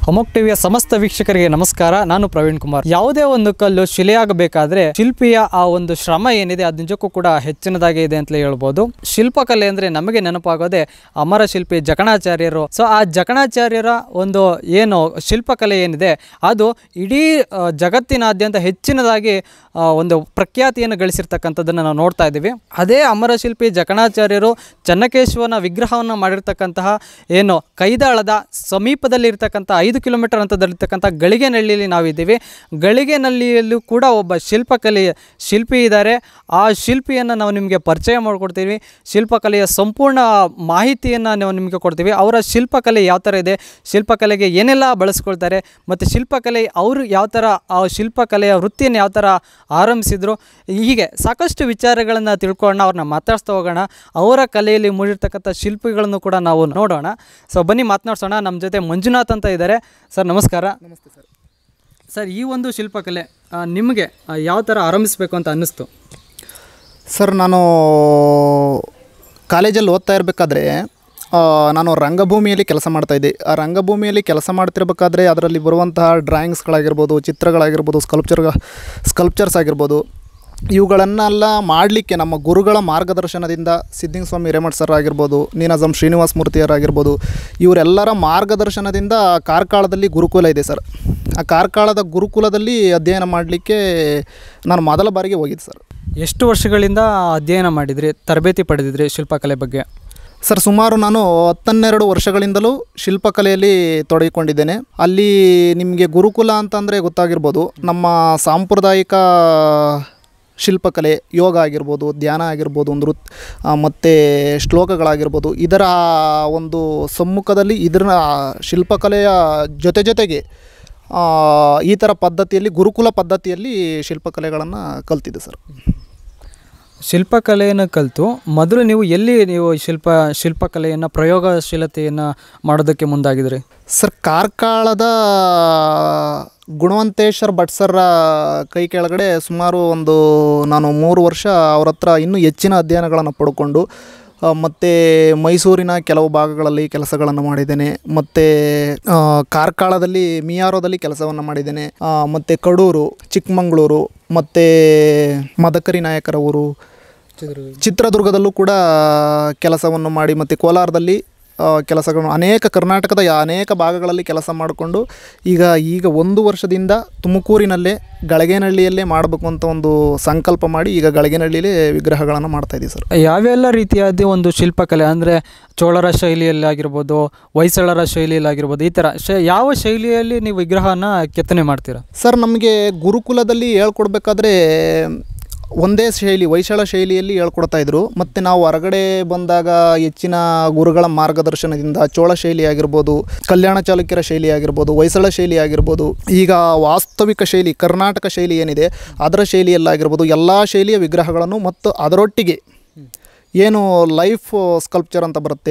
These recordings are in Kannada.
ಅಮೋಕ್ ಟಿವಿಯ ಸಮಸ್ತ ವೀಕ್ಷಕರಿಗೆ ನಮಸ್ಕಾರ ನಾನು ಪ್ರವೀಣ್ ಕುಮಾರ್ ಯಾವುದೇ ಒಂದು ಕಲ್ಲು ಶಿಲೆಯಾಗಬೇಕಾದ್ರೆ ಶಿಲ್ಪಿಯ ಆ ಒಂದು ಶ್ರಮ ಏನಿದೆ ಅದು ನಿಜಕ್ಕೂ ಕೂಡ ಹೆಚ್ಚಿನದಾಗಿ ಇದೆ ಅಂತಲೇ ಹೇಳ್ಬೋದು ಶಿಲ್ಪಕಲೆ ಅಂದ್ರೆ ನಮಗೆ ನೆನಪಾಗೋದೆ ಅಮರ ಶಿಲ್ಪಿ ಜಕಣಾಚಾರ್ಯರು ಸೊ ಆ ಜಕಣಾಚಾರ್ಯರ ಒಂದು ಏನು ಶಿಲ್ಪಕಲೆ ಏನಿದೆ ಅದು ಇಡೀ ಆ, ಜಗತ್ತಿನಾದ್ಯಂತ ಹೆಚ್ಚಿನದಾಗಿ ಆ, ಒಂದು ಪ್ರಖ್ಯಾತಿಯನ್ನು ಗಳಿಸಿರ್ತಕ್ಕಂಥದ್ದನ್ನು ನಾವು ನೋಡ್ತಾ ಇದ್ದೀವಿ ಅದೇ ಅಮರ ಶಿಲ್ಪಿ ಜಕಣಾಚಾರ್ಯರು ಚನ್ನಕೇಶವನ ವಿಗ್ರಹವನ್ನು ಮಾಡಿರ್ತಕ್ಕಂತಹ ಏನು ಕೈದಾಳದ ಸಮೀಪದಲ್ಲಿ ಇರ್ತಕ್ಕಂಥ ಐದು ಕಿಲೋಮೀಟರ್ ಅಂತದಲ್ಲಿರ್ತಕ್ಕಂಥ ಗಳಿಗೆನಹಳ್ಳಿಯಲ್ಲಿ ನಾವಿದ್ದೀವಿ ಗಳಿಗೆನಹಳ್ಳಿಯಲ್ಲೂ ಕೂಡ ಒಬ್ಬ ಶಿಲ್ಪಕಲೆ ಶಿಲ್ಪಿ ಇದ್ದಾರೆ ಆ ಶಿಲ್ಪಿಯನ್ನು ನಾವು ನಿಮಗೆ ಪರಿಚಯ ಮಾಡಿಕೊಡ್ತೀವಿ ಶಿಲ್ಪಕಲೆಯ ಸಂಪೂರ್ಣ ಮಾಹಿತಿಯನ್ನು ನಾವು ನಿಮಗೆ ಕೊಡ್ತೀವಿ ಅವರ ಶಿಲ್ಪಕಲೆ ಯಾವ ಥರ ಇದೆ ಶಿಲ್ಪಕಲೆಗೆ ಏನೆಲ್ಲ ಬಳಸ್ಕೊಳ್ತಾರೆ ಮತ್ತು ಶಿಲ್ಪಕಲೆ ಅವರು ಯಾವ ಥರ ಆ ಶಿಲ್ಪಕಲೆಯ ವೃತ್ತಿಯನ್ನು ಯಾವ ಥರ ಆರಂಭಿಸಿದ್ರು ಹೀಗೆ ಸಾಕಷ್ಟು ವಿಚಾರಗಳನ್ನು ತಿಳ್ಕೊಳ್ಳೋಣ ಅವ್ರನ್ನ ಮಾತಾಡ್ಸ್ತಾ ಹೋಗೋಣ ಅವರ ಕಲೆಯಲ್ಲಿ ಮೂಡಿರ್ತಕ್ಕಂಥ ಶಿಲ್ಪಿಗಳನ್ನು ಕೂಡ ನಾವು ನೋಡೋಣ ಸೊ ಬನ್ನಿ ಮಾತನಾಡ್ಸೋಣ ನಮ್ಮ ಜೊತೆ ಮಂಜುನಾಥ್ ಅಂತ ಇದ್ದಾರೆ ಸರ್ ನಮಸ್ಕಾರ ನಮಸ್ತೆ ಸರ್ ಸರ್ ಈ ಒಂದು ಶಿಲ್ಪಕಲೆ ಆ, ನಿಮಗೆ ಆ, ಯಾವ ಥರ ಆರಂಭಿಸಬೇಕು ಅಂತ ಅನ್ನಿಸ್ತು ಸರ್ ನಾನು ಕಾಲೇಜಲ್ಲಿ ಓದ್ತಾ ಇರಬೇಕಾದ್ರೆ ನಾನು ರಂಗಭೂಮಿಯಲ್ಲಿ ಕೆಲಸ ಮಾಡ್ತಾಯಿದ್ದೆ ಆ ರಂಗಭೂಮಿಯಲ್ಲಿ ಕೆಲಸ ಮಾಡ್ತಿರ್ಬೇಕಾದ್ರೆ ಅದರಲ್ಲಿ ಬರುವಂತಹ ಡ್ರಾಯಿಂಗ್ಸ್ಗಳಾಗಿರ್ಬೋದು ಚಿತ್ರಗಳಾಗಿರ್ಬೋದು ಸ್ಕಲ್ಪ್ಚರ್ ಸ್ಕಲ್ಪ್ಚರ್ಸ್ ಆಗಿರ್ಬೋದು ಇವುಗಳನ್ನೆಲ್ಲ ಮಾಡಲಿಕ್ಕೆ ನಮ್ಮ ಗುರುಗಳ ಮಾರ್ಗದರ್ಶನದಿಂದ ಸಿದ್ದಿಂಗ್ ಸ್ವಾಮಿ ಹಿರೇಮಠ್ ಸರ್ ಆಗಿರ್ಬೋದು ನೀನಾಜಮ್ ಶ್ರೀನಿವಾಸ ಮೂರ್ತಿಯರಾಗಿರ್ಬೋದು ಇವರೆಲ್ಲರ ಮಾರ್ಗದರ್ಶನದಿಂದ ಕಾರ್ಕಳದಲ್ಲಿ ಗುರುಕುಲ ಇದೆ ಸರ್ ಆ ಕಾರ್ಕಳದ ಗುರುಕುಲದಲ್ಲಿ ಅಧ್ಯಯನ ಮಾಡಲಿಕ್ಕೆ ನಾನು ಮೊದಲ ಬಾರಿಗೆ ಹೋಗಿದ್ದೆ ಸರ್ ಎಷ್ಟು ವರ್ಷಗಳಿಂದ ಅಧ್ಯಯನ ಮಾಡಿದ್ರಿ ತರಬೇತಿ ಪಡೆದಿದ್ರಿ ಶಿಲ್ಪಕಲೆ ಬಗ್ಗೆ ಸರ್ ಸುಮಾರು ನಾನು ಹತ್ತನ್ನೆರಡು ವರ್ಷಗಳಿಂದಲೂ ಶಿಲ್ಪಕಲೆಯಲ್ಲಿ ತೊಡಗಿಕೊಂಡಿದ್ದೇನೆ ಅಲ್ಲಿ ನಿಮಗೆ ಗುರುಕುಲ ಅಂತಂದರೆ ಗೊತ್ತಾಗಿರ್ಬೋದು ನಮ್ಮ ಸಾಂಪ್ರದಾಯಿಕ ಶಿಲ್ಪಕಲೆ ಯೋಗ ಆಗಿರ್ಬೋದು ಧ್ಯಾನ ಆಗಿರ್ಬೋದು ನೃತ್ ಮತ್ತು ಶ್ಲೋಕಗಳಾಗಿರ್ಬೋದು ಇದರ ಒಂದು ಸಮ್ಮುಖದಲ್ಲಿ ಇದರ ಶಿಲ್ಪಕಲೆಯ ಜೊತೆ ಜೊತೆಗೆ ಆ, ಈ ಥರ ಪದ್ಧತಿಯಲ್ಲಿ ಗುರುಕುಲ ಪದ್ಧತಿಯಲ್ಲಿ ಶಿಲ್ಪಕಲೆಗಳನ್ನು ಕಲ್ತಿದ್ದೆ ಸರ್ ಶಿಲ್ಪಕಲೆಯನ್ನು ಕಲಿತು ಮೊದಲು ನೀವು ಎಲ್ಲಿ ನೀವು ಶಿಲ್ಪ ಶಿಲ್ಪಕಲೆಯನ್ನು ಪ್ರಯೋಗಶೀಲತೆಯನ್ನು ಮಾಡೋದಕ್ಕೆ ಮುಂದಾಗಿದ್ರಿ ಸರ್ ಕಾರ್ಕಳದ ಗುಣವಂತೇಶ್ವರ್ ಭಟ್ ಸರ್ರ ಕೈ ಕೆಳಗಡೆ ಸುಮಾರು ಒಂದು ನಾನು ಮೂರು ವರ್ಷ ಅವ್ರ ಹತ್ರ ಇನ್ನೂ ಹೆಚ್ಚಿನ ಅಧ್ಯಯನಗಳನ್ನು ಪಡ್ಕೊಂಡು ಆ, ಮತ್ತು ಮೈಸೂರಿನ ಕೆಲವು ಭಾಗಗಳಲ್ಲಿ ಕೆಲಸಗಳನ್ನು ಮಾಡಿದ್ದೇನೆ ಮತ್ತು ಕಾರ್ಕಳದಲ್ಲಿ ಮಿಯಾರೋದಲ್ಲಿ ಕೆಲಸವನ್ನು ಮಾಡಿದ್ದೇನೆ ಆ, ಮತ್ತು ಕಡೂರು ಚಿಕ್ಕಮಗಳೂರು ಮತ್ತು ಮದಕರಿ ನಾಯಕರ ಊರು ಚಿತ್ರದುರ್ಗದಲ್ಲೂ ಕೂಡ ಕೆಲಸವನ್ನು ಮಾಡಿ ಮತ್ತು ಕೋಲಾರದಲ್ಲಿ ಆ, ಕೆಲಸಗಳನ್ನು ಅನೇಕ ಕರ್ನಾಟಕದ ಯಾ- ಅನೇಕ ಭಾಗಗಳಲ್ಲಿ ಕೆಲಸ ಮಾಡಿಕೊಂಡು ಈಗ ಈಗ ಒಂದು ವರ್ಷದಿಂದ ತುಮಕೂರಿನಲ್ಲೇ ಗಳಗೇನಹಳ್ಳಿಯಲ್ಲೇ ಮಾಡಬೇಕು ಅಂತ ಒಂದು ಸಂಕಲ್ಪ ಮಾಡಿ ಈಗ ಗಳಗೇನಹಳ್ಳಿಯಲ್ಲೇ ವಿಗ್ರಹಗಳನ್ನು ಮಾಡ್ತಾಯಿದ್ದೀವಿ ಸರ್ ಯಾವೆಲ್ಲ ರೀತಿಯಾದ ಒಂದು ಶಿಲ್ಪಕಲೆ ಅಂದರೆ ಚೋಳರ ಶೈಲಿಯಲ್ಲಿ ಆಗಿರ್ಬೋದು ಹೊಯ್ಸಳರ ಶೈಲಿಯಲ್ಲಿ ಆಗಿರ್ಬೋದು ಈ ಥರ ಶ ಯಾವ ಶೈಲಿಯಲ್ಲಿ ನೀವು ವಿಗ್ರಹನ ಕೆತ್ತನೆ ಮಾಡ್ತೀರಾ ಸರ್ ನಮಗೆ ಗುರುಕುಲದಲ್ಲಿ ಹೇಳ್ಕೊಡ್ಬೇಕಾದ್ರೆ ಒಂದೇ ಶೈಲಿ ಹೊಯ್ಸಳ ಶೈಲಿಯಲ್ಲಿ ಹೇಳ್ಕೊಡ್ತಾ ಇದ್ರು ಮತ್ತು ನಾವು ಹೊರಗಡೆ ಬಂದಾಗ ಹೆಚ್ಚಿನ ಗುರುಗಳ ಮಾರ್ಗದರ್ಶನದಿಂದ ಚೋಳ ಶೈಲಿ ಆಗಿರ್ಬೋದು ಕಲ್ಯಾಣ ಚಾಲುಕ್ಯರ ಶೈಲಿ ಆಗಿರ್ಬೋದು ಹೊಯ್ಸಳ ಶೈಲಿ ಆಗಿರ್ಬೋದು ಈಗ ವಾಸ್ತವಿಕ ಶೈಲಿ ಕರ್ನಾಟಕ ಶೈಲಿ ಏನಿದೆ ಅದರ ಶೈಲಿಯಲ್ಲಾಗಿರ್ಬೋದು ಎಲ್ಲ ಶೈಲಿಯ ವಿಗ್ರಹಗಳನ್ನು ಮತ್ತು ಅದರೊಟ್ಟಿಗೆ ಏನು ಲೈಫ್ ಸ್ಕಲ್ಪ್ಚರ್ ಅಂತ ಬರುತ್ತೆ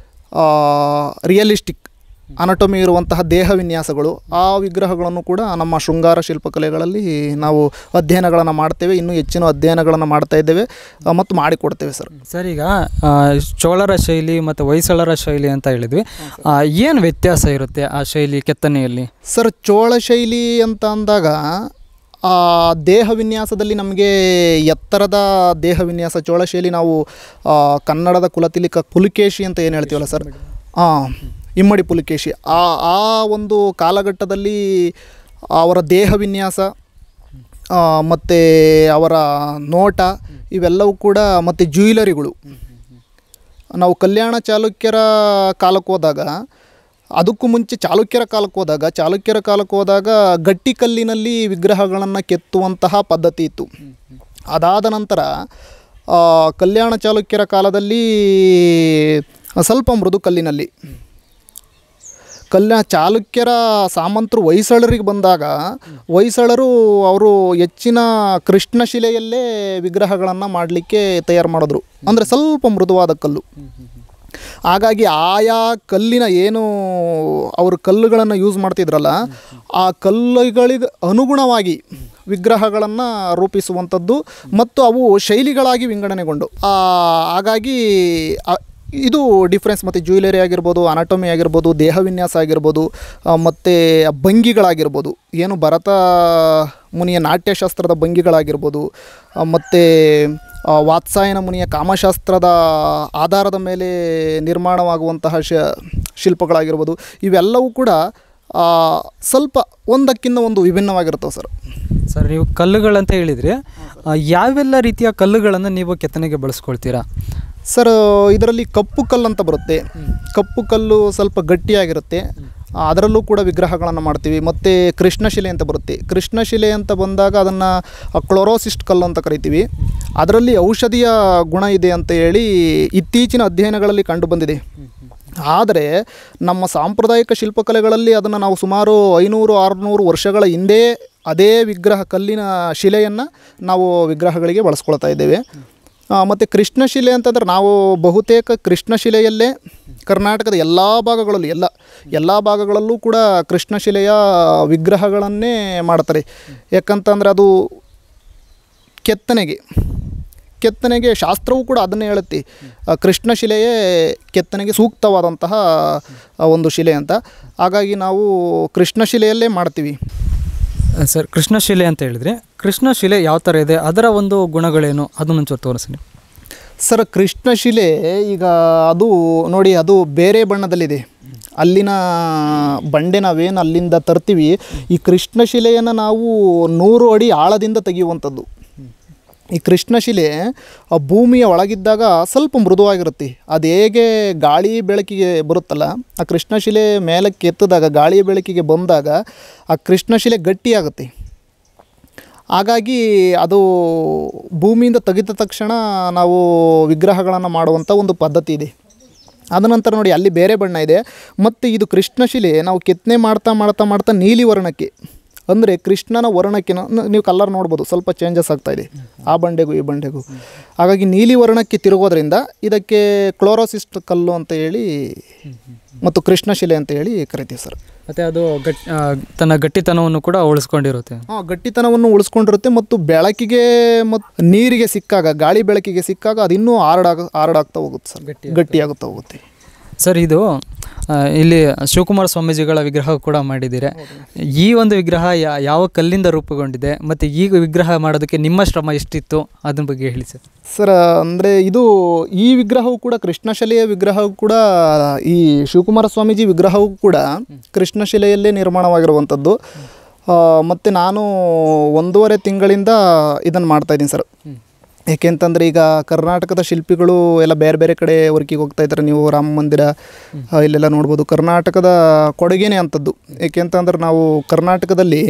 ರಿಯಲಿಸ್ಟಿಕ್ ಅನಟೊಮಿ ಇರುವಂತಹ ದೇಹ ವಿನ್ಯಾಸಗಳು ಆ ವಿಗ್ರಹಗಳನ್ನು ಕೂಡ ನಮ್ಮ ಶೃಂಗಾರ ಶಿಲ್ಪಕಲೆಗಳಲ್ಲಿ ನಾವು ಅಧ್ಯಯನಗಳನ್ನು ಮಾಡ್ತೇವೆ ಇನ್ನೂ ಹೆಚ್ಚಿನ ಅಧ್ಯಯನಗಳನ್ನು ಮಾಡ್ತಾ ಇದ್ದೇವೆ ಆ, ಮತ್ತು ಮಾಡಿಕೊಡ್ತೇವೆ ಸರ್ ಸರ್ ಈಗ ಆ, ಚೋಳರ ಶೈಲಿ ಮತ್ತು ಹೊಯ್ಸಳರ ಶೈಲಿ ಅಂತ ಹೇಳಿದ್ವಿ ಏನು ವ್ಯತ್ಯಾಸ ಇರುತ್ತೆ ಆ ಶೈಲಿ ಕೆತ್ತನೆಯಲ್ಲಿ ಸರ್ ಚೋಳ ಶೈಲಿ ಅಂತ ಅಂದಾಗ ಆ ದೇಹ ವಿನ್ಯಾಸದಲ್ಲಿ ನಮಗೆ ಎತ್ತರದ ದೇಹ ವಿನ್ಯಾಸ ಚೋಳ ಶೈಲಿ ನಾವು ಆ, ಕನ್ನಡದ ಕುಲತಿಲಿಕ ಪುಲಿಕೇಶಿ ಅಂತ ಏನು ಹೇಳ್ತೀವಲ್ಲ ಸರ್ ಹಾಂ ಇಮ್ಮಡಿ ಪುಲಿಕೇಶಿ ಆ ಆ ಒಂದು ಕಾಲಘಟ್ಟದಲ್ಲಿ ಅವರ ದೇಹ ವಿನ್ಯಾಸ ಮತ್ತು ಅವರ ನೋಟ ಇವೆಲ್ಲವೂ ಕೂಡ ಮತ್ತು ಜ್ಯುವೆಲರಿಗಳು ನಾವು ಕಲ್ಯಾಣ ಚಾಲುಕ್ಯರ ಕಾಲಕ್ಕೆ ಹೋದಾಗ ಅದಕ್ಕೂ ಮುಂಚೆ ಚಾಲುಕ್ಯರ ಕಾಲಕ್ಕೆ ಹೋದಾಗ ಚಾಲುಕ್ಯರ ಕಾಲಕ್ಕೆ ಹೋದಾಗ ಗಟ್ಟಿ ಕಲ್ಲಿನಲ್ಲಿ ವಿಗ್ರಹಗಳನ್ನು ಕೆತ್ತುವಂತಹ ಪದ್ಧತಿ ಇತ್ತು ಅದಾದ ನಂತರ ಆ, ಕಲ್ಯಾಣ ಚಾಲುಕ್ಯರ ಕಾಲದಲ್ಲಿ ಸ್ವಲ್ಪ ಮೃದು ಕಲ್ಲಿನಲ್ಲಿ ಕಲ್ಯಾಣ ಚಾಲುಕ್ಯರ ಸಾಮಂತರು ಹೊಯ್ಸಳರಿಗೆ ಬಂದಾಗ ಹೊಯ್ಸಳರು ಅವರು ಹೆಚ್ಚಿನ ಕೃಷ್ಣಶಿಲೆಯಲ್ಲೇ ವಿಗ್ರಹಗಳನ್ನು ಮಾಡಲಿಕ್ಕೆ ತಯಾರು ಮಾಡಿದ್ರು ಅಂದರೆ ಸ್ವಲ್ಪ ಮೃದುವಾದ ಕಲ್ಲು ಹಾಗಾಗಿ ಆಯಾ ಕಲ್ಲಿನ ಏನು ಅವರು ಕಲ್ಲುಗಳನ್ನು ಯೂಸ್ ಮಾಡ್ತಿದ್ರಲ್ಲ ಆ ಕಲ್ಲುಗಳಿಗೆ ಅನುಗುಣವಾಗಿ ವಿಗ್ರಹಗಳನ್ನು ರೂಪಿಸುವಂಥದ್ದು ಮತ್ತು ಅವು ಶೈಲಿಗಳಾಗಿ ವಿಂಗಡಣೆಗೊಂಡು ಆ, ಹಾಗಾಗಿ ಆ- ಇದು ಡಿಫ್ರೆನ್ಸ್ ಮತ್ತು ಜ್ಯುವೆಲರಿ ಆಗಿರ್ಬೋದು ಅನಾಟೊಮಿ ಆಗಿರ್ಬೋದು ದೇಹ ವಿನ್ಯಾಸ ಆಗಿರ್ಬೋದು ಮತ್ತು ಭಂಗಿಗಳಾಗಿರ್ಬೋದು ಏನು ಭರತ ಮುನಿಯ ನಾಟ್ಯಶಾಸ್ತ್ರದ ಭಂಗಿಗಳಾಗಿರ್ಬೋದು ಮತ್ತು ವಾತ್ಸಾಯನ ಮುನಿಯ ಕಾಮಶಾಸ್ತ್ರದ ಆಧಾರದ ಮೇಲೆ ನಿರ್ಮಾಣವಾಗುವಂತಹ ಶ ಶಿಲ್ಪಗಳಾಗಿರ್ಬೋದು ಇವೆಲ್ಲವೂ ಕೂಡ ಆ, ಸ್ವಲ್ಪ ಒಂದಕ್ಕಿಂತ ಒಂದು ವಿಭಿನ್ನವಾಗಿರ್ತವೆ ಸರ್ ಸರ್ ನೀವು ಕಲ್ಲುಗಳಂತ ಹೇಳಿದ್ರಿ ಆ, ಯಾವೆಲ್ಲ ರೀತಿಯ ಕಲ್ಲುಗಳನ್ನು ನೀವು ಕೆತ್ತನೆಗೆ ಬಳಸ್ಕೊಳ್ತೀರಾ ಸರ್ ಇದರಲ್ಲಿ ಕಪ್ಪು ಕಲ್ಲು ಅಂತ ಬರುತ್ತೆ ಕಪ್ಪು ಕಲ್ಲು ಸ್ವಲ್ಪ ಗಟ್ಟಿಯಾಗಿರುತ್ತೆ ಆ, ಅದರಲ್ಲೂ ಕೂಡ ವಿಗ್ರಹಗಳನ್ನು ಮಾಡ್ತೀವಿ ಮತ್ತು ಕೃಷ್ಣಶಿಲೆ ಅಂತ ಬರುತ್ತೆ ಕೃಷ್ಣಶಿಲೆ ಅಂತ ಬಂದಾಗ ಅದನ್ನು ಕ್ಲೋರೋಸಿಸ್ಟ್ ಕಲ್ಲು ಅಂತ ಕರಿತೀವಿ ಅದರಲ್ಲಿ ಔಷಧಿಯ ಗುಣ ಇದೆ ಅಂತ ಹೇಳಿ ಇತ್ತೀಚಿನ ಅಧ್ಯಯನಗಳಲ್ಲಿ ಕಂಡುಬಂದಿದೆ ಆದರೆ ನಮ್ಮ ಸಾಂಪ್ರದಾಯಿಕ ಶಿಲ್ಪಕಲೆಗಳಲ್ಲಿ ಅದನ್ನು ನಾವು ಸುಮಾರು ಐನೂರು ಆರುನೂರು ವರ್ಷಗಳ ಹಿಂದೆ ಅದೇ ವಿಗ್ರಹ ಕಲ್ಲಿನ ಶಿಲೆಯನ್ನು ನಾವು ವಿಗ್ರಹಗಳಿಗೆ ಬಳಸ್ಕೊಳ್ತಾ ಇದ್ದೇವೆ ಮತ್ತು ಕೃಷ್ಣಶಿಲೆ ಅಂತಂದ್ರೆ ನಾವು ಬಹುತೇಕ ಕೃಷ್ಣಶಿಲೆಯಲ್ಲೇ ಕರ್ನಾಟಕದ ಎಲ್ಲ ಭಾಗಗಳಲ್ಲೂ ಎಲ್ಲ ಎಲ್ಲ ಭಾಗಗಳಲ್ಲೂ ಕೂಡ ಕೃಷ್ಣಶಿಲೆಯ ವಿಗ್ರಹಗಳನ್ನೇ ಮಾಡ್ತಾರೆ ಯಾಕಂತಂದ್ರೆ ಅದು ಕೆತ್ತನೆಗೆ ಕೆತ್ತನೆಗೆ ಶಾಸ್ತ್ರವೂ ಕೂಡ ಅದನ್ನೇ ಹೇಳುತ್ತೆ ಆ, ಕೃಷ್ಣಶಿಲೆಯೇ ಕೆತ್ತನೆಗೆ ಸೂಕ್ತವಾದಂತಹ ಆ, ಒಂದು ಶಿಲೆ ಅಂತ ಹಾಗಾಗಿ ನಾವು ಕೃಷ್ಣಶಿಲೆಯಲ್ಲೇ ಮಾಡ್ತೀವಿ ಆ, ಸರ್ ಕೃಷ್ಣಶಿಲೆ ಅಂತ ಹೇಳಿದ್ರಿ ಕೃಷ್ಣಶಿಲೆ ಯಾವ ಥರ ಇದೆ ಅದರ ಒಂದು ಗುಣಗಳೇನು ಅದನ್ನು ಒಂಚೂರು ತೋರಿಸಿ ನೀವು ಸರ್ ಕೃಷ್ಣಶಿಲೆ ಈಗ ಅದು ನೋಡಿ ಅದು ಬೇರೆ ಬಣ್ಣದಲ್ಲಿದೆ ಅಲ್ಲಿನ ಬಂಡೆ ನಾವೇನು ಅಲ್ಲಿಂದ ತರ್ತೀವಿ ಈ ಕೃಷ್ಣಶಿಲೆಯನ್ನು ನಾವು ನೂರು ಅಡಿ ಆಳದಿಂದ ತೆಗೆಯುವಂಥದ್ದು ಈ ಕೃಷ್ಣಶಿಲೆ ಆ ಭೂಮಿಯ ಒಳಗಿದ್ದಾಗ ಸ್ವಲ್ಪ ಮೃದುವಾಗಿರುತ್ತೆ ಅದು ಹೇಗೆ ಗಾಳಿ ಬೆಳಕಿಗೆ ಬರುತ್ತಲ್ಲ ಆ ಕೃಷ್ಣಶಿಲೆ ಮೇಲಕ್ಕೆ ಎತ್ತಿದಾಗ ಗಾಳಿ ಬೆಳಕಿಗೆ ಬಂದಾಗ ಆ ಕೃಷ್ಣಶಿಲೆ ಗಟ್ಟಿಯಾಗುತ್ತೆ ಹಾಗಾಗಿ ಅದು ಭೂಮಿಯಿಂದ ತೆಗೆದ ತಕ್ಷಣ ನಾವು ವಿಗ್ರಹಗಳನ್ನು ಮಾಡುವಂಥ ಒಂದು ಪದ್ಧತಿ ಇದೆ ಅದ ನಂತರ ನೋಡಿ ಅಲ್ಲಿ ಬೇರೆ ಬಣ್ಣ ಇದೆ ಮತ್ತು ಇದು ಕೃಷ್ಣಶಿಲೆ ನಾವು ಕೆತ್ತನೆ ಮಾಡ್ತಾ ಮಾಡ್ತಾ ಮಾಡ್ತಾ ನೀಲಿ ವರ್ಣಕ್ಕೆ ಅಂದರೆ ಕೃಷ್ಣನ ವರ್ಣಕ್ಕೆ ನ- ನೀವು ಕಲರ್ ನೋಡ್ಬೋದು ಸ್ವಲ್ಪ ಚೇಂಜಸ್ ಆಗ್ತಾ ಇದೆ ಆ ಬಂಡೆಗೂ ಈ ಬಂಡೆಗೂ ಹಾಗಾಗಿ ನೀಲಿ ವರ್ಣಕ್ಕೆ ತಿರುಗೋದ್ರಿಂದ ಇದಕ್ಕೆ ಕ್ಲೋರೋಸಿಸ್ಟ್ ಕಲ್ಲು ಅಂತ ಹೇಳಿ ಮತ್ತು ಕೃಷ್ಣಶಿಲೆ ಅಂತ ಹೇಳಿ ಕರಿತೀವಿ ಸರ್ ಮತ್ತು ಅದು ಗಟ್ ಆ, ತನ್ನ ಗಟ್ಟಿತನವನ್ನು ಕೂಡ ಉಳಿಸ್ಕೊಂಡಿರುತ್ತೆ ಹಾಂ ಗಟ್ಟಿತನವನ್ನು ಉಳಿಸ್ಕೊಂಡಿರುತ್ತೆ ಮತ್ತು ಬೆಳಕಿಗೆ ಮತ್ತು ನೀರಿಗೆ ಸಿಕ್ಕಾಗ ಗಾಳಿ ಬೆಳಕಿಗೆ ಸಿಕ್ಕಾಗ ಅದು ಇನ್ನೂ ಹಾರ್ಡಾಗ ಹಾರ್ಡಾಗ್ತಾ ಹೋಗುತ್ತೆ ಸರ್ ಗಟ್ಟಿ ಗಟ್ಟಿಯಾಗುತ್ತಾ ಹೋಗುತ್ತೆ ಸರ್ ಇದು ಆ, ಇಲ್ಲಿ ಶಿವಕುಮಾರ ಸ್ವಾಮೀಜಿಗಳ ವಿಗ್ರಹ ಕೂಡ ಮಾಡಿದ್ದೀರಿ ಈ ಒಂದು ವಿಗ್ರಹ ಯಾ- ಯಾವ ಕಲ್ಲಿಂದ ರೂಪುಗೊಂಡಿದೆ ಮತ್ತು ಈ ವಿಗ್ರಹ ಮಾಡೋದಕ್ಕೆ ನಿಮ್ಮ ಶ್ರಮ ಎಷ್ಟಿತ್ತು ಅದ್ರ ಬಗ್ಗೆ ಹೇಳಿ ಸರ್ ಸರ್ ಅಂದರೆ ಇದು ಈ ವಿಗ್ರಹವು ಕೂಡ ಕೃಷ್ಣಶಿಲೆಯ ವಿಗ್ರಹವು ಕೂಡ ಈ ಶಿವಕುಮಾರ ಸ್ವಾಮೀಜಿ ವಿಗ್ರಹವು ಕೂಡ ಕೃಷ್ಣಶಿಲೆಯಲ್ಲೇ ನಿರ್ಮಾಣವಾಗಿರುವಂಥದ್ದು ಮತ್ತು ನಾನು ಒಂದೂವರೆ ತಿಂಗಳಿಂದ ಇದನ್ನು ಮಾಡ್ತಾಯಿದ್ದೀನಿ ಸರ್ ಏಕೆಂತಂದರೆ ಈಗ ಕರ್ನಾಟಕದ ಶಿಲ್ಪಿಗಳು ಎಲ್ಲ ಬೇರೆ ಬೇರೆ ಕಡೆ ವರ್ಕಿಗೆ ಹೋಗ್ತಾ ಇದ್ದಾರೆ ನೀವು ರಾಮ ಮಂದಿರ ಆ, ಇಲ್ಲೆಲ್ಲ ನೋಡ್ಬೋದು ಕರ್ನಾಟಕದ ಕೊಡುಗೆನೇ ಅಂಥದ್ದು ಏಕೆಂತಂದ್ರೆ ನಾವು ಕರ್ನಾಟಕದಲ್ಲಿ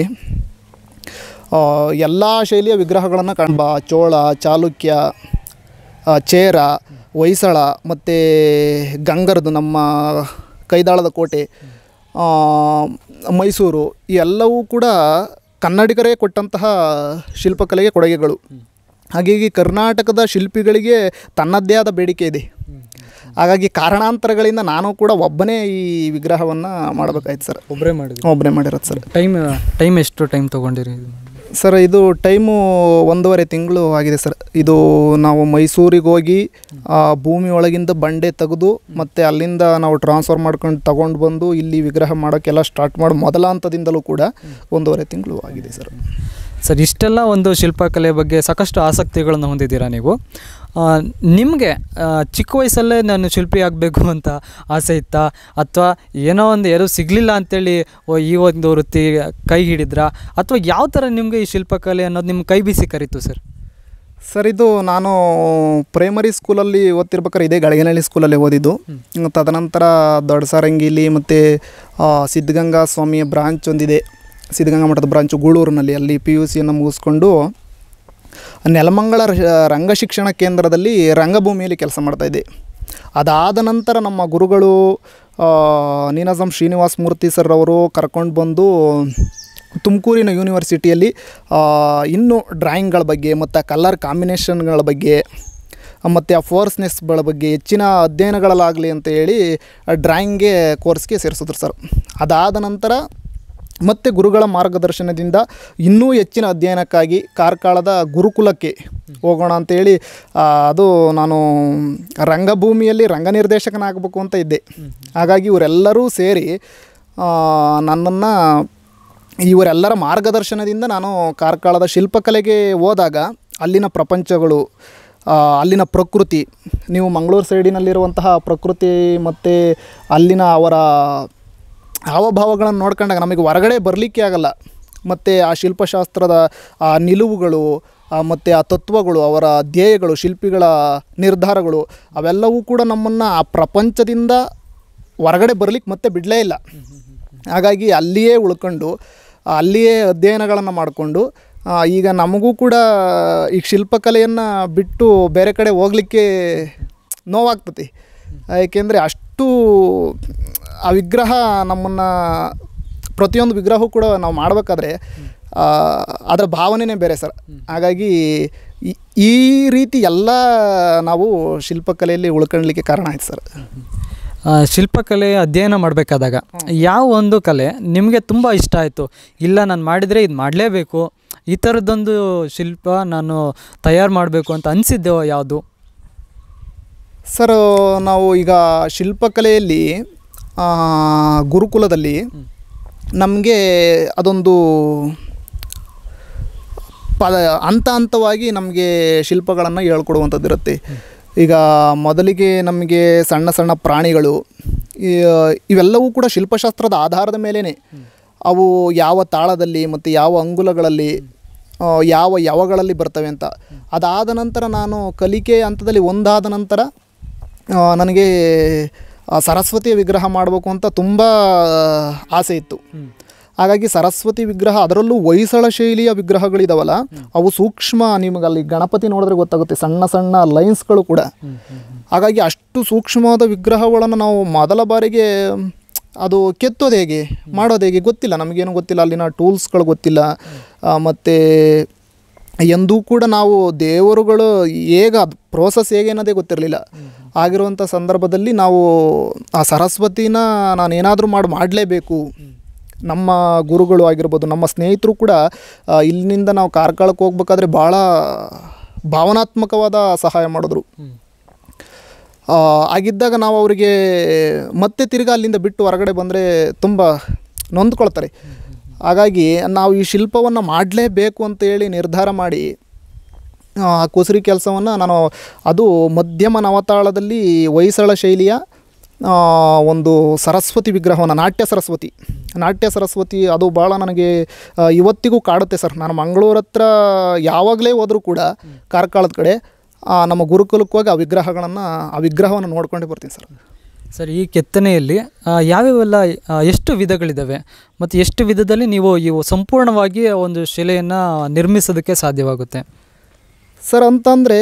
ಎಲ್ಲ ಶೈಲಿಯ ವಿಗ್ರಹಗಳನ್ನು ಕಾಣ್ಬ ಚೋಳ ಚಾಲುಕ್ಯ ಆ, ಚೇರ ಹೊಯ್ಸಳ ಮತ್ತು ಗಂಗರದು ನಮ್ಮ ಕೈದಾಳದ ಕೋಟೆ ಆ, ಮೈಸೂರು ಈ ಎಲ್ಲವೂ ಕೂಡ ಕನ್ನಡಿಗರೇ ಕೊಟ್ಟಂತಹ ಶಿಲ್ಪಕಲೆಗೆ ಕೊಡುಗೆಗಳು ಹಾಗಾಗಿ ಕರ್ನಾಟಕದ ಶಿಲ್ಪಿಗಳಿಗೆ ತನ್ನದೇ ಆದ ಬೇಡಿಕೆ ಇದೆ ಹಾಗಾಗಿ ಕಾರಣಾಂತರಗಳಿಂದ ನಾನು ಕೂಡ ಒಬ್ಬನೇ ಈ ವಿಗ್ರಹವನ್ನು ಮಾಡಬೇಕಾಯ್ತು ಸರ್ ಒಬ್ಬರೇ ಮಾಡಿದ್ರಿ ಒಬ್ಬನೇ ಮಾಡಿರೋದು ಸರ್ ಟೈಮ್ ಟೈಮ್ ಎಷ್ಟು ಟೈಮ್ ತೊಗೊಂಡಿರಿ ಇದು? ಸರ್ ಇದು ಟೈಮು ಒಂದೂವರೆ ತಿಂಗಳು ಆಗಿದೆ ಸರ್ ಇದು ನಾವು ಮೈಸೂರಿಗೆ ಹೋಗಿ ಆ ಭೂಮಿ ಒಳಗಿಂದ ಬಂಡೆ ತೆಗೆದು ಮತ್ತು ಅಲ್ಲಿಂದ ನಾವು ಟ್ರಾನ್ಸ್ಫರ್ ಮಾಡ್ಕೊಂಡು ತಗೊಂಡು ಬಂದು ಇಲ್ಲಿ ವಿಗ್ರಹ ಮಾಡೋಕ್ಕೆಲ್ಲ ಸ್ಟಾರ್ಟ್ ಮಾಡಿ ಮೊದಲ ಹಂತದಿಂದಲೂ ಕೂಡ ಒಂದೂವರೆ ತಿಂಗಳು ಆಗಿದೆ ಸರ್ ಸರ್ ಇಷ್ಟೆಲ್ಲ ಒಂದು ಶಿಲ್ಪಕಲೆ ಬಗ್ಗೆ ಸಾಕಷ್ಟು ಆಸಕ್ತಿಗಳನ್ನು ಹೊಂದಿದ್ದೀರಾ ನೀವು ನಿಮಗೆ ಚಿಕ್ಕ ವಯಸ್ಸಲ್ಲೇ ನಾನು ಶಿಲ್ಪಿ ಆಗಬೇಕು ಅಂತ ಆಸೆ ಇತ್ತಾ ಅಥವಾ ಏನೋ ಒಂದು ಯಾರೂ ಸಿಗಲಿಲ್ಲ ಅಂತೇಳಿ ಓ ಈ ಒಂದು ವೃತ್ತಿ ಕೈ ಹಿಡಿದ್ರಾ ಅಥವಾ ಯಾವ ಥರ ನಿಮಗೆ ಈ ಶಿಲ್ಪಕಲೆ ಅನ್ನೋದು ನಿಮ್ಮ ಕೈ ಬೀಸಿ ಕರೀತು ಸರ್ ಸರ್ ಇದು ನಾನು ಪ್ರೈಮರಿ ಸ್ಕೂಲಲ್ಲಿ ಓದ್ತಿರ್ಬೇಕಾದ್ರೆ ಇದೇ ಗಳಿಗೆನಹಳ್ಳಿ ಸ್ಕೂಲಲ್ಲಿ ಓದಿದ್ದು ತದನಂತರ ದೊಡ್ಡ ಸಾರಂಗಿಲಿ ಮತ್ತು ಸಿದ್ಧಗಂಗಾ ಸ್ವಾಮಿಯ ಬ್ರಾಂಚ್ ಒಂದಿದೆ ಸಿದ್ಧಗಂಗಾ ಮಠದ ಬ್ರಾಂಚು ಗೂಳೂರಿನಲ್ಲಿ ಅಲ್ಲಿ ಪಿ ಯು ಸಿಯನ್ನು ಮುಗಿಸ್ಕೊಂಡು ನೆಲಮಂಗಲ ರ- ರಂಗಶಿಕ್ಷಣ ಕೇಂದ್ರದಲ್ಲಿ ರಂಗಭೂಮಿಯಲ್ಲಿ ಕೆಲಸ ಮಾಡ್ತಾಯಿದ್ದೆ ಅದಾದ ನಂತರ ನಮ್ಮ ಗುರುಗಳು ಆ, ನೀನಾಸಂ ಶ್ರೀನಿವಾಸ ಮೂರ್ತಿ ಸರ್ ಅವರು ಕರ್ಕೊಂಡು ಬಂದು ತುಮಕೂರಿನ ಯೂನಿವರ್ಸಿಟಿಯಲ್ಲಿ ಆ, ಇನ್ನೂ ಡ್ರಾಯಿಂಗ್ಗಳ ಬಗ್ಗೆ ಮತ್ತು ಕಲರ್ ಕಾಂಬಿನೇಷನ್ಗಳ ಬಗ್ಗೆ ಮತ್ತು ಆ ಫೋರ್ಸ್ನೆಸ್ಗಳ ಬಗ್ಗೆ ಹೆಚ್ಚಿನ ಅಧ್ಯಯನಗಳಲ್ಲಾಗಲಿ ಅಂತ ಹೇಳಿ ಡ್ರಾಯಿಂಗ್ಗೆ ಕೋರ್ಸ್ಗೆ ಸೇರಿಸಿದ್ರು ಸರ್ ಅದಾದ ನಂತರ ಮತ್ತು ಗುರುಗಳ ಮಾರ್ಗದರ್ಶನದಿಂದ ಇನ್ನೂ ಹೆಚ್ಚಿನ ಅಧ್ಯಯನಕ್ಕಾಗಿ ಕಾರ್ಕಳದ ಗುರುಕುಲಕ್ಕೆ ಹೋಗೋಣ ಅಂತೇಳಿ ಆ, ಅದು ನಾನು ರಂಗಭೂಮಿಯಲ್ಲಿ ರಂಗ ನಿರ್ದೇಶಕನಾಗಬೇಕು ಅಂತ ಇದ್ದೆ ಹಾಗಾಗಿ ಇವರೆಲ್ಲರೂ ಸೇರಿ ನನ್ನನ್ನು ಇವರೆಲ್ಲರ ಮಾರ್ಗದರ್ಶನದಿಂದ ನಾನು ಕಾರ್ಕಳದ ಶಿಲ್ಪಕಲೆಗೆ ಹೋದಾಗ ಅಲ್ಲಿನ ಪ್ರಪಂಚಗಳು ಆ, ಅಲ್ಲಿನ ಪ್ರಕೃತಿ ನೀವು ಮಂಗಳೂರು ಸೈಡಿನಲ್ಲಿರುವಂತಹ ಪ್ರಕೃತಿ ಮತ್ತು ಅಲ್ಲಿನ ಅವರ ಹಾವಭಾವಗಳನ್ನು ನೋಡ್ಕೊಂಡಾಗ ನಮಗೆ ಹೊರಗಡೆ ಬರಲಿಕ್ಕೆ ಆಗಲ್ಲ ಮತ್ತು ಆ ಶಿಲ್ಪಶಾಸ್ತ್ರದ ಆ ನಿಲುವುಗಳು ಮತ್ತು ಆ ತತ್ವಗಳು ಅವರ ಧ್ಯೇಯಗಳು ಶಿಲ್ಪಿಗಳ ನಿರ್ಧಾರಗಳು ಅವೆಲ್ಲವೂ ಕೂಡ ನಮ್ಮನ್ನು ಆ ಪ್ರಪಂಚದಿಂದ ಹೊರಗಡೆ ಬರಲಿಕ್ಕೆ ಮತ್ತೆ ಬಿಡಲೇ ಇಲ್ಲ ಹಾಗಾಗಿ ಅಲ್ಲಿಯೇ ಉಳ್ಕೊಂಡು ಆ, ಅಲ್ಲಿಯೇ ಅಧ್ಯಯನಗಳನ್ನು ಮಾಡಿಕೊಂಡು ಈಗ ನಮಗೂ ಕೂಡ ಈ ಶಿಲ್ಪಕಲೆಯನ್ನು ಬಿಟ್ಟು ಬೇರೆ ಕಡೆ ಹೋಗಲಿಕ್ಕೆ ನೋವಾಗ್ತತಿ ಏಕೆಂದರೆ ಅಷ್ಟು ಆ ವಿಗ್ರಹ ನಮ್ಮನ್ನು ಪ್ರತಿಯೊಂದು ವಿಗ್ರಹವೂ ಕೂಡ ನಾವು ಮಾಡಬೇಕಾದ್ರೆ ಅದರ ಭಾವನೆನೇ ಬೇರೆ ಸರ್ ಹಾಗಾಗಿ ಈ- ಈ ರೀತಿ ಎಲ್ಲ ನಾವು ಶಿಲ್ಪಕಲೆಯಲ್ಲಿ ಉಳ್ಕೊಳ್ಳಲಿಕ್ಕೆ ಕಾರಣ ಆಯ್ತು ಸರ್ ಆ, ಶಿಲ್ಪಕಲೆ ಅಧ್ಯಯನ ಮಾಡಬೇಕಾದಾಗ ಯಾವ ಒಂದು ಕಲೆ ನಿಮಗೆ ತುಂಬ ಇಷ್ಟ ಆಯಿತು ಇಲ್ಲ ನಾನು ಮಾಡಿದರೆ ಇದು ಮಾಡಲೇಬೇಕು ಈ ಥರದ್ದೊಂದು ಶಿಲ್ಪ ನಾನು ತಯಾರು ಮಾಡಬೇಕು ಅಂತ ಅನಿಸಿದ್ದೆವು ಯಾವುದು ಸರ್ ನಾವು ಈಗ ಶಿಲ್ಪಕಲೆಯಲ್ಲಿ ಆ, ಗುರುಕುಲದಲ್ಲಿ ನಮಗೆ ಅದೊಂದು ಪದ ಹಂತ ಹಂತವಾಗಿ ನಮಗೆ ಶಿಲ್ಪಗಳನ್ನು ಹೇಳ್ಕೊಡುವಂಥದ್ದು ಇರುತ್ತೆ ಈಗ ಮೊದಲಿಗೆ ನಮಗೆ ಸಣ್ಣ ಸಣ್ಣ ಪ್ರಾಣಿಗಳು ಈ- ಇವೆಲ್ಲವೂ ಕೂಡ ಶಿಲ್ಪಶಾಸ್ತ್ರದ ಆಧಾರದ ಮೇಲೇ ಅವು ಯಾವ ತಾಳದಲ್ಲಿ ಮತ್ತು ಯಾವ ಅಂಗುಲಗಳಲ್ಲಿ ಆ, ಯಾವ ಯವಗಳಲ್ಲಿ ಬರ್ತವೆ ಅಂತ ಅದಾದ ನಂತರ ನಾನು ಕಲಿಕೆ ಹಂತದಲ್ಲಿ ಒಂದಾದ ನಂತರ ಆ, ನನಗೆ ಆ ಸರಸ್ವತಿಯ ವಿಗ್ರಹ ಮಾಡಬೇಕು ಅಂತ ತುಂಬ ಆಸೆ ಇತ್ತು ಹಾಗಾಗಿ ಸರಸ್ವತಿ ವಿಗ್ರಹ ಅದರಲ್ಲೂ ಹೊಯ್ಸಳ ಶೈಲಿಯ ವಿಗ್ರಹಗಳಿದಾವಲ್ಲ ಅವು ಸೂಕ್ಷ್ಮ ನಿಮಗೆ ಅಲ್ಲಿ ಗಣಪತಿ ನೋಡಿದ್ರೆ ಗೊತ್ತಾಗುತ್ತೆ ಸಣ್ಣ ಸಣ್ಣ ಲೈನ್ಸ್ಗಳು ಕೂಡ ಹಾಗಾಗಿ ಅಷ್ಟು ಸೂಕ್ಷ್ಮವಾದ ವಿಗ್ರಹಗಳನ್ನು ನಾವು ಮೊದಲ ಬಾರಿಗೆ ಅದು ಕೆತ್ತೋದು ಹೇಗೆ ಮಾಡೋದು ಹೇಗೆ ಗೊತ್ತಿಲ್ಲ ನಮಗೇನು ಗೊತ್ತಿಲ್ಲ ಅಲ್ಲಿನ ಟೂಲ್ಸ್ಗಳು ಗೊತ್ತಿಲ್ಲ ಮತ್ತು ಎಂದೂ ಕೂಡ ನಾವು ದೇವರುಗಳು ಹೇಗೆ ಅದು ಪ್ರೋಸೆಸ್ ಹೇಗೆ ಅನ್ನೋದೇ ಗೊತ್ತಿರಲಿಲ್ಲ ಆಗಿರುವಂಥ ಸಂದರ್ಭದಲ್ಲಿ ನಾವು ಆ ಸರಸ್ವತಿನ ನಾನು ಏನಾದರೂ ಮಾಡಿ ಮಾಡಲೇಬೇಕು ನಮ್ಮ ಗುರುಗಳು ಆಗಿರ್ಬೋದು ನಮ್ಮ ಸ್ನೇಹಿತರು ಕೂಡ ಆ, ಇಲ್ಲಿನಿಂದ ನಾವು ಕಾರ್ಕಳಕ್ಕೆ ಹೋಗ್ಬೇಕಾದ್ರೆ ಭಾಳ ಭಾವನಾತ್ಮಕವಾದ ಸಹಾಯ ಮಾಡಿದ್ರು ಆ, ಆಗಿದ್ದಾಗ ನಾವು ಅವರಿಗೆ ಮತ್ತೆ ತಿರ್ಗಾ ಅಲ್ಲಿಂದ ಬಿಟ್ಟು ಹೊರಗಡೆ ಬಂದರೆ ತುಂಬ ನೊಂದ್ಕೊಳ್ತಾರೆ ಹಾಗಾಗಿ ನಾವು ಈ ಶಿಲ್ಪವನ್ನು ಮಾಡಲೇಬೇಕು ಅಂತ ಹೇಳಿ ನಿರ್ಧಾರ ಮಾಡಿ ಆ ಕುಸರಿ ಕೆಲಸವನ್ನು ನಾನು ಅದು ಮಧ್ಯಮ ನವತಾಳದಲ್ಲಿ ಹೊಯ್ಸಳ ಶೈಲಿಯ ಆ, ಒಂದು ಸರಸ್ವತಿ ವಿಗ್ರಹವನ್ನು ನಾಟ್ಯ ಸರಸ್ವತಿ ನಾಟ್ಯ ಸರಸ್ವತಿ ಅದು ಭಾಳ ನನಗೆ ಆ, ಇವತ್ತಿಗೂ ಕಾಡುತ್ತೆ ಸರ್ ನಾನು ಮಂಗಳೂರು ಹತ್ರ ಯಾವಾಗಲೇ ಹೋದರೂ ಕೂಡ ಕಾರ್ಕಳದ ಕಡೆ ಆ, ನಮ್ಮ ಗುರುಕುಲಕ್ಕೆ ಹೋಗಿ ಆ ವಿಗ್ರಹಗಳನ್ನು ಆ ವಿಗ್ರಹವನ್ನು ನೋಡ್ಕೊಂಡೇ ಬರ್ತೀನಿ ಸರ್ ಸರ್ ಈ ಕೆತ್ತನೆಯಲ್ಲಿ ಆ, ಯಾವ್ಯಾವೆಲ್ಲ ಆ, ಎಷ್ಟು ವಿಧಗಳಿದ್ದಾವೆ ಮತ್ತು ಎಷ್ಟು ವಿಧದಲ್ಲಿ ನೀವು ಇವು ಸಂಪೂರ್ಣವಾಗಿ ಒಂದು ಶಿಲೆಯನ್ನು ನಿರ್ಮಿಸೋದಕ್ಕೆ ಸಾಧ್ಯವಾಗುತ್ತೆ ಸರ್ ಅಂತಂದರೆ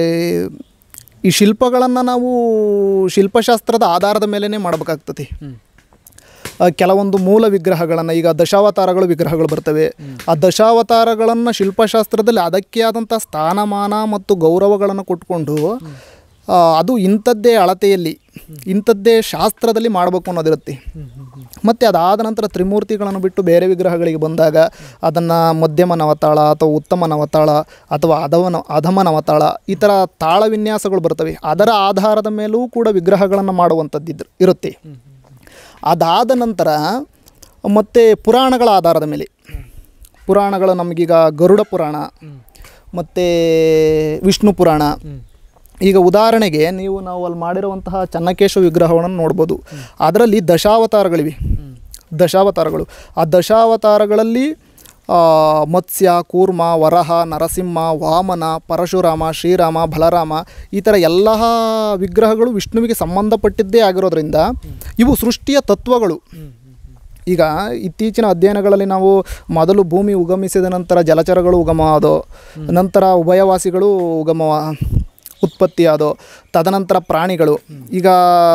ಈ ಶಿಲ್ಪಗಳನ್ನು ನಾವು ಶಿಲ್ಪಶಾಸ್ತ್ರದ ಆಧಾರದ ಮೇಲೇ ಮಾಡಬೇಕಾಗ್ತದೆ ಆ, ಕೆಲವೊಂದು ಮೂಲ ವಿಗ್ರಹಗಳನ್ನು ಈಗ ದಶಾವತಾರಗಳು ವಿಗ್ರಹಗಳು ಬರ್ತವೆ ಆ ದಶಾವತಾರಗಳನ್ನು ಶಿಲ್ಪಶಾಸ್ತ್ರದಲ್ಲಿ ಅದಕ್ಕೆ ಆದಂಥ ಸ್ಥಾನಮಾನ ಮತ್ತು ಗೌರವಗಳನ್ನು ಕೊಟ್ಕೊಂಡು ಆ, ಅದು ಇಂಥದ್ದೇ ಅಳತೆಯಲ್ಲಿ ಇಂಥದ್ದೇ ಶಾಸ್ತ್ರದಲ್ಲಿ ಮಾಡಬೇಕು ಅನ್ನೋದಿರುತ್ತೆ ಮತ್ತು ಅದಾದ ನಂತರ ತ್ರಿಮೂರ್ತಿಗಳನ್ನು ಬಿಟ್ಟು ಬೇರೆ ವಿಗ್ರಹಗಳಿಗೆ ಬಂದಾಗ ಅದನ್ನು ಮಧ್ಯಮ ನವತಾಳ ಅಥವಾ ಉತ್ತಮ ನವತಾಳ ಅಥವಾ ಅಧವನ ಅಧಮ ನವತಾಳ ಈ ಥರ ತಾಳ ವಿನ್ಯಾಸಗಳು ಬರ್ತವೆ ಅದರ ಆಧಾರದ ಮೇಲೂ ಕೂಡ ವಿಗ್ರಹಗಳನ್ನು ಮಾಡುವಂಥದ್ದು ಇದ್ರ- ಇರುತ್ತೆ ಅದಾದ ನಂತರ ಮತ್ತು ಪುರಾಣಗಳ ಆಧಾರದ ಮೇಲೆ ಪುರಾಣಗಳು ನಮಗೀಗ ಗರುಡ ಪುರಾಣ ಮತ್ತು ವಿಷ್ಣು ಪುರಾಣ ಈಗ ಉದಾಹರಣೆಗೆ ನೀವು ನಾವು ಅಲ್ಲಿ ಮಾಡಿರುವಂತಹ ಚನ್ನಕೇಶ ವಿಗ್ರಹವನ್ನು ನೋಡ್ಬೋದು ಅದರಲ್ಲಿ ದಶಾವತಾರಗಳಿವೆ ದಶಾವತಾರಗಳು ಆ ದಶಾವತಾರಗಳಲ್ಲಿ ಆ, ಮತ್ಸ್ಯ ಕೂರ್ಮ ವರಹ ನರಸಿಂಹ ವಾಮನ ಪರಶುರಾಮ ಶ್ರೀರಾಮ ಬಲರಾಮ ಈ ಥರ ಎಲ್ಲ ವಿಗ್ರಹಗಳು ವಿಷ್ಣುವಿಗೆ ಸಂಬಂಧಪಟ್ಟಿದ್ದೇ ಆಗಿರೋದ್ರಿಂದ ಇವು ಸೃಷ್ಟಿಯ ತತ್ವಗಳು ಈಗ ಇತ್ತೀಚಿನ ಅಧ್ಯಯನಗಳಲ್ಲಿ ನಾವು ಮೊದಲು ಭೂಮಿ ಉಗಮಿಸಿದ ನಂತರ ಜಲಚರಗಳು ಉಗಮವಾದೋ ನಂತರ ಉಭಯವಾಸಿಗಳು ಉಗಮ ಉತ್ಪತ್ತಿಯಾದೋ ತದನಂತರ ಪ್ರಾಣಿಗಳು ಈಗ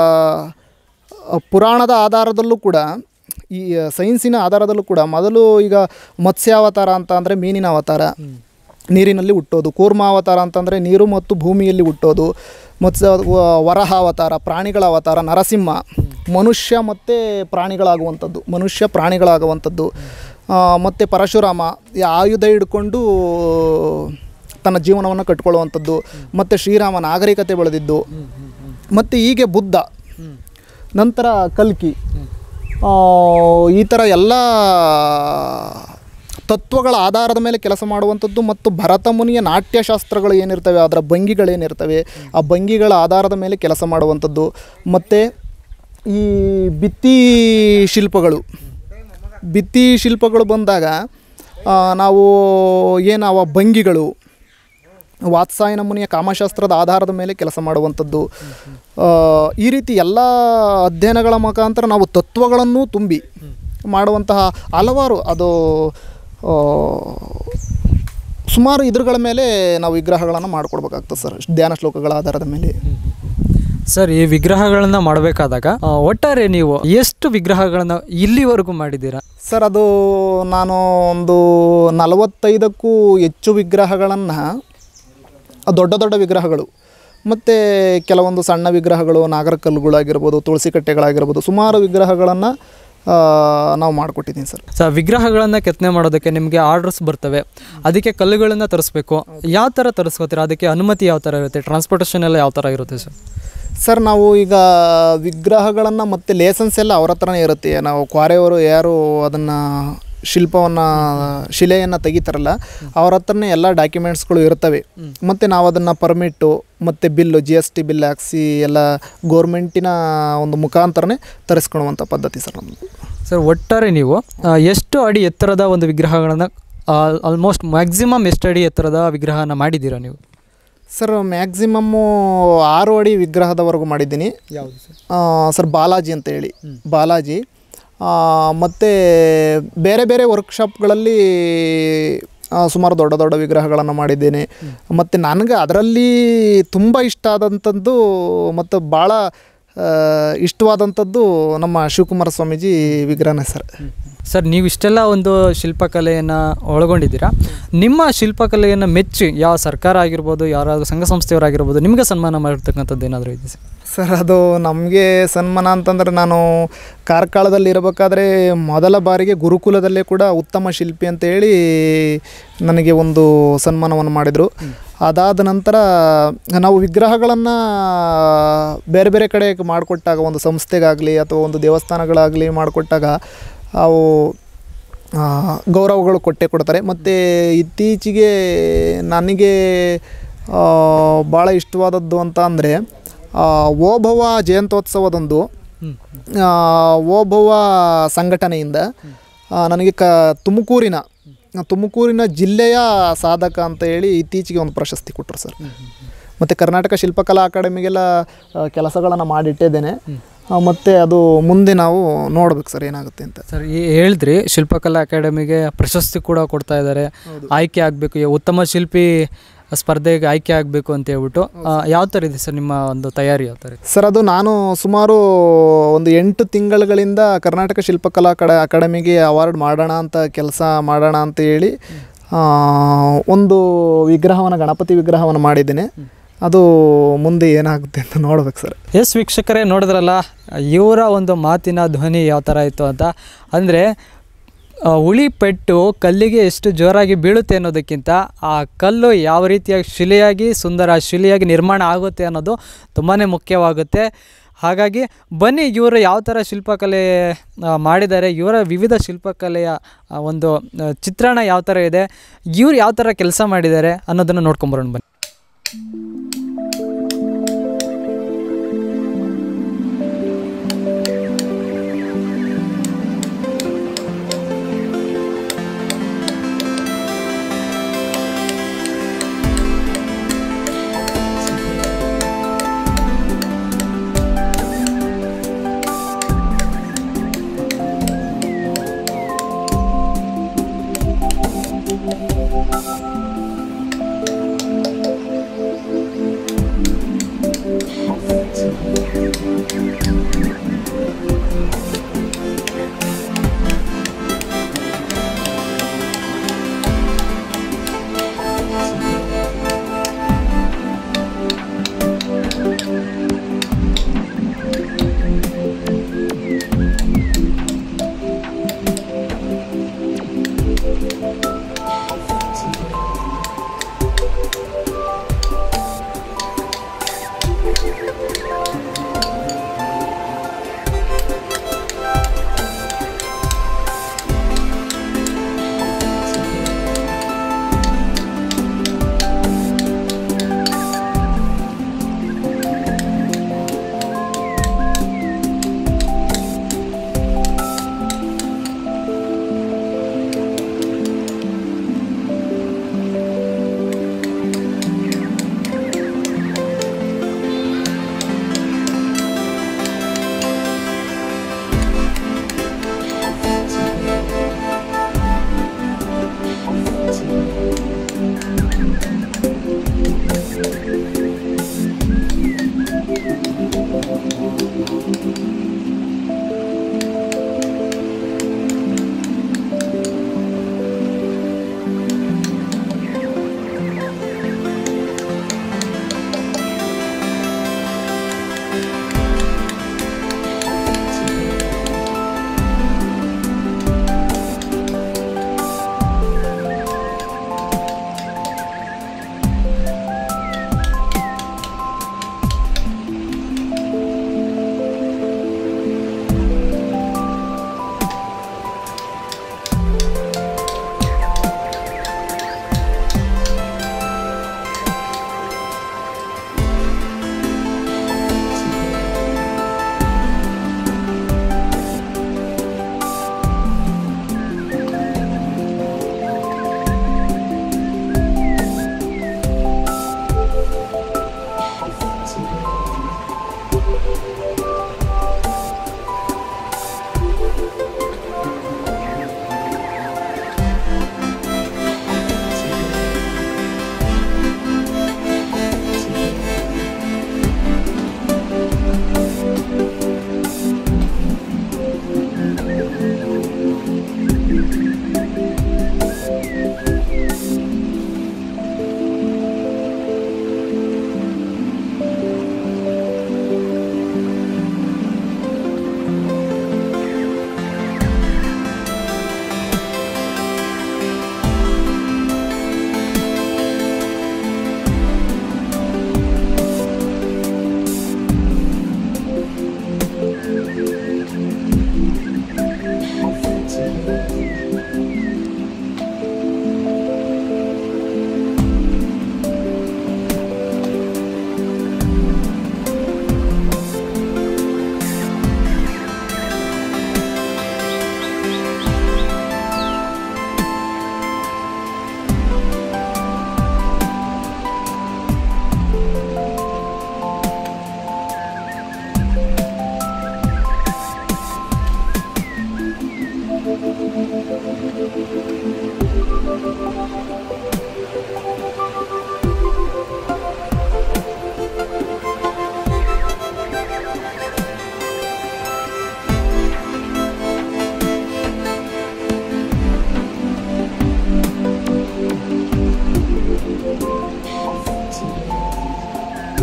ಅ, ಪುರಾಣದ ಆಧಾರದಲ್ಲೂ ಕೂಡ ಈ ಸೈನ್ಸಿನ ಆಧಾರದಲ್ಲೂ ಕೂಡ ಮೊದಲು ಈಗ ಮತ್ಸ್ಯಾವತಾರ ಅಂತ ಅಂದರೆ ಮೀನಿನ ಅವತಾರ ನೀರಿನಲ್ಲಿ ಹುಟ್ಟೋದು ಕೂರ್ಮಾವತಾರ ಅಂತಂದರೆ ನೀರು ಮತ್ತು ಭೂಮಿಯಲ್ಲಿ ಹುಟ್ಟೋದು ಮತ್ತು ವರಹ ಅವತಾರ ಪ್ರಾಣಿಗಳ ಅವತಾರ ನರಸಿಂಹ ಮನುಷ್ಯ ಮತ್ತು ಪ್ರಾಣಿಗಳಾಗುವಂಥದ್ದು ಮನುಷ್ಯ ಪ್ರಾಣಿಗಳಾಗುವಂಥದ್ದು ಮತ್ತು ಪರಶುರಾಮ ಈ ಆಯುಧ ಹಿಡ್ಕೊಂಡು ತನ್ನ ಜೀವನವನ್ನು ಕಟ್ಕೊಳ್ಳುವಂಥದ್ದು ಮತ್ತು ಶ್ರೀರಾಮ ನಾಗರಿಕತೆ ಬೆಳೆದಿದ್ದು ಮತ್ತು ಹೀಗೆ ಬುದ್ಧ ನಂತರ ಕಲ್ಕಿ ಆ, ಈ ಥರ ಎಲ್ಲ ತತ್ವಗಳ ಆಧಾರದ ಮೇಲೆ ಕೆಲಸ ಮಾಡುವಂಥದ್ದು ಮತ್ತು ಭರತ ಮುನಿಯ ನಾಟ್ಯಶಾಸ್ತ್ರಗಳು ಏನಿರ್ತವೆ ಅದರ ಭಂಗಿಗಳೇನಿರ್ತವೆ ಆ ಭಂಗಿಗಳ ಆಧಾರದ ಮೇಲೆ ಕೆಲಸ ಮಾಡುವಂಥದ್ದು ಮತ್ತು ಈ ಭಿತ್ತಿ ಶಿಲ್ಪಗಳು ಭಿತ್ತಿ ಶಿಲ್ಪಗಳು ಬಂದಾಗ ಆ, ನಾವು ಏನು ಅವ ಭಂಗಿಗಳು ವಾತ್ಸಾಯನ ಮುನಿಯ ಕಾಮಶಾಸ್ತ್ರದ ಆಧಾರದ ಮೇಲೆ ಕೆಲಸ ಮಾಡುವಂಥದ್ದು ಆ, ಈ ರೀತಿ ಎಲ್ಲ ಅಧ್ಯಯನಗಳ ಮುಖಾಂತರ ನಾವು ತತ್ವಗಳನ್ನು ತುಂಬಿ ಮಾಡುವಂತಹ ಹಲವಾರು ಅದು ಆ, ಸುಮಾರು ಇದ್ರಗಳ ಮೇಲೆ ನಾವು ವಿಗ್ರಹಗಳನ್ನು ಮಾಡಿಕೊಡ್ಬೇಕಾಗ್ತದೆ ಸರ್ ಧ್ಯಾನ ಶ್ಲೋಕಗಳ ಆಧಾರದ ಮೇಲೆ ಸರ್ ಈ ವಿಗ್ರಹಗಳನ್ನ ಮಾಡಬೇಕಾದಾಗ ಆ, ಒಟ್ಟಾರೆ ನೀವು ಎಷ್ಟು ವಿಗ್ರಹಗಳನ್ನ ಇಲ್ಲಿವರೆಗೂ ಮಾಡಿದ್ದೀರಾ ಸರ್ ಅದು ನಾನು ಒಂದು ನಲವತ್ತೈದಕ್ಕೂ ಹೆಚ್ಚು ವಿಗ್ರಹಗಳನ್ನು ದೊಡ್ಡ ದೊಡ್ಡ ವಿಗ್ರಹಗಳು ಮತ್ತು ಕೆಲವೊಂದು ಸಣ್ಣ ವಿಗ್ರಹಗಳು ನಾಗರಕಲ್ಲುಗಳಾಗಿರ್ಬೋದು ತುಳಸಿ ಕಟ್ಟೆಗಳಾಗಿರ್ಬೋದು ಸುಮಾರು ವಿಗ್ರಹಗಳನ್ನು ನಾವು ಮಾಡಿಕೊಟ್ಟಿದ್ದೀನಿ ಸರ್ ಸರ್ ವಿಗ್ರಹಗಳನ್ನ ಕೆತ್ತನೆ ಮಾಡೋದಕ್ಕೆ ನಿಮಗೆ ಆರ್ಡರ್ಸ್ ಬರ್ತವೆ ಅದಕ್ಕೆ ಕಲ್ಲುಗಳನ್ನ ತರಿಸ್ಬೇಕು ಯಾವ ಥರ ತರಿಸ್ಕೋತೀರಾ ಅದಕ್ಕೆ ಅನುಮತಿ ಯಾವ ಥರ ಇರುತ್ತೆ ಟ್ರಾನ್ಸ್ಪೋರ್ಟೇಷನ್ ಎಲ್ಲ ಯಾವ ಥರ ಇರುತ್ತೆ ಸರ್ ಸರ್ ನಾವು ಈಗ ವಿಗ್ರಹಗಳನ್ನು ಮತ್ತು ಲೇಸನ್ಸ್ ಎಲ್ಲ ಅವ್ರ ಹತ್ರನೇ ಇರುತ್ತೆ ನಾವು ಕ್ವಾರೆಯವರು ಯಾರು ಅದನ್ನು ಶಿಲ್ಪವನ್ನು ಶಿಲೆಯನ್ನು ತೆಗಿತಾರಲ್ಲ ಅವ್ರ ಹತ್ರನೇ ಎಲ್ಲ ಡಾಕ್ಯುಮೆಂಟ್ಸ್ಗಳು ಇರ್ತವೆ ಮತ್ತು ನಾವು ಅದನ್ನು ಪರ್ಮಿಟ್ಟು ಮತ್ತು bill G S T bill ಹಾಕ್ಸಿ ಎಲ್ಲ ಗೋರ್ಮೆಂಟಿನ ಒಂದು ಮುಖಾಂತರನೇ ತರಿಸ್ಕೊಳ್ಳುವಂಥ ಪದ್ಧತಿ ಸರ್ ನಮ್ಮದು ಸರ್ ಒಟ್ಟಾರೆ ನೀವು ಆ, ಎಷ್ಟು ಅಡಿ ಎತ್ತರದ ಒಂದು ವಿಗ್ರಹಗಳನ್ನು ಆಲ್ಮೋಸ್ಟ್ ಮ್ಯಾಕ್ಸಿಮಮ್ ಎಷ್ಟು ಅಡಿ ಎತ್ತರದ ವಿಗ್ರಹನ ಮಾಡಿದ್ದೀರಾ ನೀವು ಸರ್ ಮ್ಯಾಕ್ಸಿಮಮ್ಮು ಆರು ಅಡಿ ವಿಗ್ರಹದವರೆಗೂ ಮಾಡಿದ್ದೀನಿ ಯಾವುದು ಸರ್ ಆ, ಸರ್ ಬಾಲಾಜಿ ಅಂತ ಹೇಳಿ ಬಾಲಾಜಿ ಮತ್ತು ಬೇರೆ ಬೇರೆ ವರ್ಕ್ಶಾಪ್ಗಳಲ್ಲಿ ಆ, ಸುಮಾರು ದೊಡ್ಡ ದೊಡ್ಡ ವಿಗ್ರಹಗಳನ್ನು ಮಾಡಿದ್ದೇನೆ ಮತ್ತು ನನಗೆ ಅದರಲ್ಲಿ ತುಂಬ ಇಷ್ಟ ಆದಂಥದ್ದು ಮತ್ತು ಭಾಳ ಆ, ಇಷ್ಟವಾದಂಥದ್ದು ನಮ್ಮ ಶಿವಕುಮಾರ ಸ್ವಾಮೀಜಿ ವಿಗ್ರಹನೇ ಸರ್ ಸರ್ ನೀವು ಇಷ್ಟೆಲ್ಲ ಒಂದು ಶಿಲ್ಪಕಲೆಯನ್ನು ಒಳಗೊಂಡಿದ್ದೀರಾ ನಿಮ್ಮ ಶಿಲ್ಪಕಲೆಯನ್ನು ಮೆಚ್ಚಿ ಯಾವ ಸರ್ಕಾರ ಆಗಿರ್ಬೋದು ಯಾರಾದರೂ ಸಂಘ ಸಂಸ್ಥೆಯವರಾಗಿರ್ಬೋದು ನಿಮಗೆ ಸನ್ಮಾನ ಮಾಡಿರ್ತಕ್ಕಂಥದ್ದು ಏನಾದರೂ ಇದೆ ಸರ್ ಸರ್ ಅದು ನಮಗೆ ಸನ್ಮಾನ ಅಂತಂದರೆ ನಾನು ಕಾರ್ಕಳದಲ್ಲಿ ಇರಬೇಕಾದ್ರೆ ಮೊದಲ ಬಾರಿಗೆ ಗುರುಕುಲದಲ್ಲೇ ಕೂಡ ಉತ್ತಮ ಶಿಲ್ಪಿ ಅಂತ ಹೇಳಿ ನನಗೆ ಒಂದು ಸನ್ಮಾನವನ್ನು ಮಾಡಿದರು ಅದಾದ ನಂತರ ನಾವು ವಿಗ್ರಹಗಳನ್ನು ಬೇರೆ ಬೇರೆ ಕಡೆ ಮಾಡಿಕೊಟ್ಟಾಗ ಒಂದು ಸಂಸ್ಥೆಗಾಗಲಿ ಅಥವಾ ಒಂದು ದೇವಸ್ಥಾನಗಳಾಗಲಿ ಮಾಡಿಕೊಟ್ಟಾಗ ಅವು ಆ, ಗೌರವಗಳು ಕೊಟ್ಟೆ ಕೊಡ್ತಾರೆ ಮತ್ತು ಇತ್ತೀಚೆಗೆ ನನಗೆ ಆ, ಭಾಳ ಇಷ್ಟವಾದದ್ದು ಅಂತ ಅಂದರೆ ಓಭವ ಜಯಂತ್ಯೋತ್ಸವದಂದು ಆ, ಓಭವ ಸಂಘಟನೆಯಿಂದ ಆ, ನನಗೆ ಕ ತುಮಕೂರಿನ ತುಮಕೂರಿನ ಜಿಲ್ಲೆಯ ಸಾಧಕ ಅಂತ ಹೇಳಿ ಇತ್ತೀಚೆಗೆ ಒಂದು ಪ್ರಶಸ್ತಿ ಕೊಟ್ಟರು ಸರ್ ಮತ್ತು ಕರ್ನಾಟಕ ಶಿಲ್ಪಕಲಾ ಅಕಾಡೆಮಿಗೆಲ್ಲ ಕೆಲಸಗಳನ್ನು ಮಾಡಿಟ್ಟಿದ್ದೇನೆ ಆ, ಮತ್ತು ಅದು ಮುಂದೆ ನಾವು ನೋಡ್ಬೇಕು ಸರ್ ಏನಾಗುತ್ತೆ ಅಂತ ಸರ್ ಈ ಹೇಳಿದ್ರಿ ಶಿಲ್ಪಕಲಾ ಅಕಾಡೆಮಿಗೆ ಪ್ರಶಸ್ತಿ ಕೂಡ ಕೊಡ್ತಾ ಇದ್ದಾರೆ ಆಯ್ಕೆ ಆಗಬೇಕು ಉತ್ತಮ ಶಿಲ್ಪಿ ಸ್ಪರ್ಧೆಗೆ ಆಯ್ಕೆ ಆಗಬೇಕು ಅಂತ ಹೇಳ್ಬಿಟ್ಟು ಆ, ಯಾವ ಥರ ಇದೆ ಸರ್ ನಿಮ್ಮ ಒಂದು ತಯಾರಿ ಯಾವ ಥರ ಇದೆ ಸರ್ ಅದು ನಾನು ಸುಮಾರು ಒಂದು ಎಂಟು ತಿಂಗಳುಗಳಿಂದ ಕರ್ನಾಟಕ ಶಿಲ್ಪಕಲಾ ಕಡೆ ಅಕಾಡೆಮಿಗೆ ಅವಾರ್ಡ್ ಮಾಡೋಣ ಅಂತ ಕೆಲಸ ಮಾಡೋಣ ಅಂತ ಹೇಳಿ ಆ, ಒಂದು ವಿಗ್ರಹವನ್ನು ಗಣಪತಿ ವಿಗ್ರಹವನ್ನು ಮಾಡಿದ್ದೇನೆ ಅದು ಮುಂದೆ ಏನಾಗುತ್ತೆ ಅಂತ ನೋಡ್ಬೇಕು ಸರ್ ಎಸ್ ವೀಕ್ಷಕರೇ ನೋಡಿದ್ರಲ್ಲ ಇವರ ಒಂದು ಮಾತಿನ ಧ್ವನಿ ಯಾವ ಥರ ಇತ್ತು ಅಂತ ಅಂದರೆ ಉಳಿ ಪೆಟ್ಟು ಕಲ್ಲಿಗೆ ಎಷ್ಟು ಜೋರಾಗಿ ಬೀಳುತ್ತೆ ಅನ್ನೋದಕ್ಕಿಂತ ಆ ಕಲ್ಲು ಯಾವ ರೀತಿಯಾಗಿ ಶಿಲೆಯಾಗಿ ಸುಂದರ ಶಿಲೆಯಾಗಿ ನಿರ್ಮಾಣ ಆಗುತ್ತೆ ಅನ್ನೋದು ತುಂಬಾ ಮುಖ್ಯವಾಗುತ್ತೆ ಹಾಗಾಗಿ ಬನ್ನಿ ಇವರು ಯಾವ ಥರ ಶಿಲ್ಪಕಲೆ ಆ, ಮಾಡಿದ್ದಾರೆ ಇವರ ವಿವಿಧ ಶಿಲ್ಪಕಲೆಯ ಆ, ಒಂದು ಆ, ಚಿತ್ರಣ ಯಾವ ಥರ ಇದೆ ಇವ್ರು ಯಾವ ಥರ ಕೆಲಸ ಮಾಡಿದ್ದಾರೆ ಅನ್ನೋದನ್ನು ನೋಡ್ಕೊಂಬರೋಣ ಬನ್ನಿ